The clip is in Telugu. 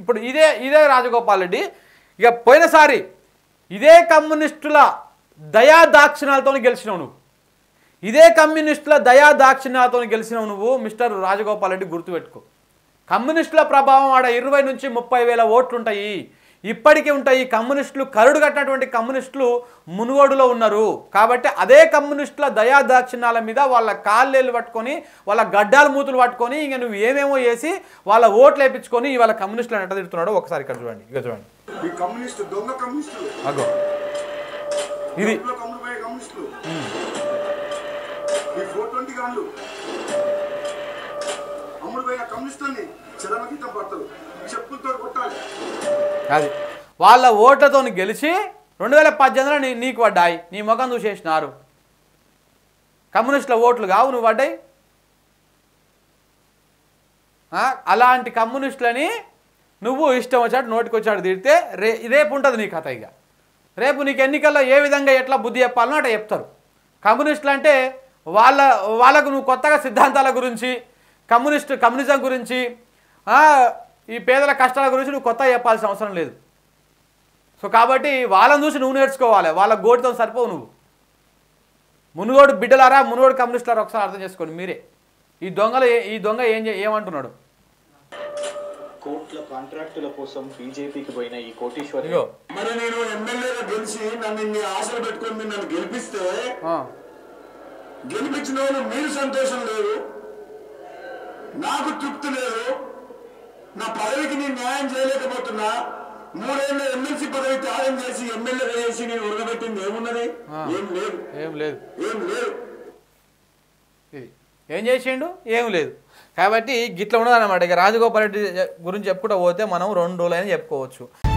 ఇప్పుడు ఇదే ఇదే రాజగోపాల్ రెడ్డి ఇక పోయినసారి ఇదే కమ్యూనిస్టుల దయా దాక్షిణాలతో గెలిచినావు నువ్వు ఇదే కమ్యూనిస్టుల దయా దాక్షిణ్యాలతో గెలిచినావు నువ్వు మిస్టర్ రాజగోపాల్ రెడ్డి గుర్తుపెట్టుకో కమ్యూనిస్టుల ప్రభావం ఆడ ఇరవై నుంచి ముప్పై వేల ఓట్లు ఉంటాయి ఇప్పటికీ ఉంటాయి కమ్యూనిస్టులు కరుడు కట్టినటువంటి కమ్యూనిస్టులు మునుగోడులో ఉన్నారు కాబట్టి అదే కమ్యూనిస్టుల దయా దాక్షిణ్యాల మీద వాళ్ళ కాళ్ళేళ్ళు పట్టుకొని వాళ్ళ గడ్డాల మూతులు పట్టుకొని ఇంక నువ్వు ఏమేమో చేసి వాళ్ళ ఓట్లు వేయించుకొని ఇవాళ కమ్యూనిస్టులు ఎట్ట తిడుతున్నాడో ఒకసారి ఇక్కడ చూడండి ఇక చూడండి ఈ కమ్యూనిస్టు దొంగ కమ్యూనిస్టులు అగో ఇది ఇంట్లో కమ్ముడు పోయే కమ్యూనిస్టులు ఈ ఫోర్ ట్వంటీ గాన్లు అమ్ముడు పోయిన కమ్యూనిస్టుల్ని చరమగీతం పడతారు చెప్పులతో కొట్టాలి అది వాళ్ళ ఓట్లతో గెలిచి రెండు వేల పద్దెనిమిదిలో నీ నీకు పడ్డాయి నీ ముఖం చూసేసినారు కమ్యూనిస్టుల ఓట్లు కావు నువ్వు పడ్డాయి ఆ, అలాంటి కమ్యూనిస్టులని నువ్వు ఇష్టం వచ్చాడు నోటికి వచ్చాడు తిడితే రే రేపు ఉంటుంది నీ కథ ఇక రేపు నీకు ఎన్నికల్లో ఏ విధంగా ఎట్లా బుద్ధి చెప్పాలనో అట్లా చెప్తారు కమ్యూనిస్టులు అంటే వాళ్ళ వాళ్ళకు నువ్వు కొత్తగా సిద్ధాంతాల గురించి కమ్యూనిస్ట్ కమ్యూనిజం గురించి ఆ, ఈ పేదల కష్టాల గురించి నువ్వు కొత్తగా చెప్పాల్సిన అవసరం లేదు సో కాబట్టి వాళ్ళని చూసి నువ్వు నేర్చుకోవాలి వాళ్ళ గోటితో సరిపోవు నువ్వు మునుగోడు బిడ్డలారా మునుగోడు కమ్యూనిస్టులారా ఒకసారి అర్థం చేసుకోండి మీరే ఈ దొంగలు ఏ- ఈ దొంగ ఏం చే- ఏమంటున్నాడు కోట్ల కాంట్రాక్టుల కోసం బీజేపీకి పోయిన ఈ కోటీశ్వరి ఇగో మరి నేను ఎమ్మెల్యేగా గెలిచి నన్ను ఇన్ని ఆశలు పెట్టుకొని మీరు నన్ను గెలిపిస్తే ఆ, గెలిపించిన వాళ్ళు మీరు సంతోషం లేదు నాకు తృప్తి లేదు నా పదవికి నేను న్యాయం చేయలేకపోతున్నా మూడేళ్ళ ఎమ్మెల్సీ పదవి త్యాగం చేసి ఎమ్మెల్యే చేసి నేను ఉరగబెట్టింది ఏమున్నది ఆ. ఏం లేదు ఏం లేదు ఏం లేదు ఇది ఏం చేసిండు ఏం లేదు కాబట్టి గిట్ల ఉండదన్నమాట ఇక రాజగోపాల్ రెడ్డి గురించి చెప్పుకుంటూ పోతే మనం రెండు రోజులైనా చెప్పుకోవచ్చు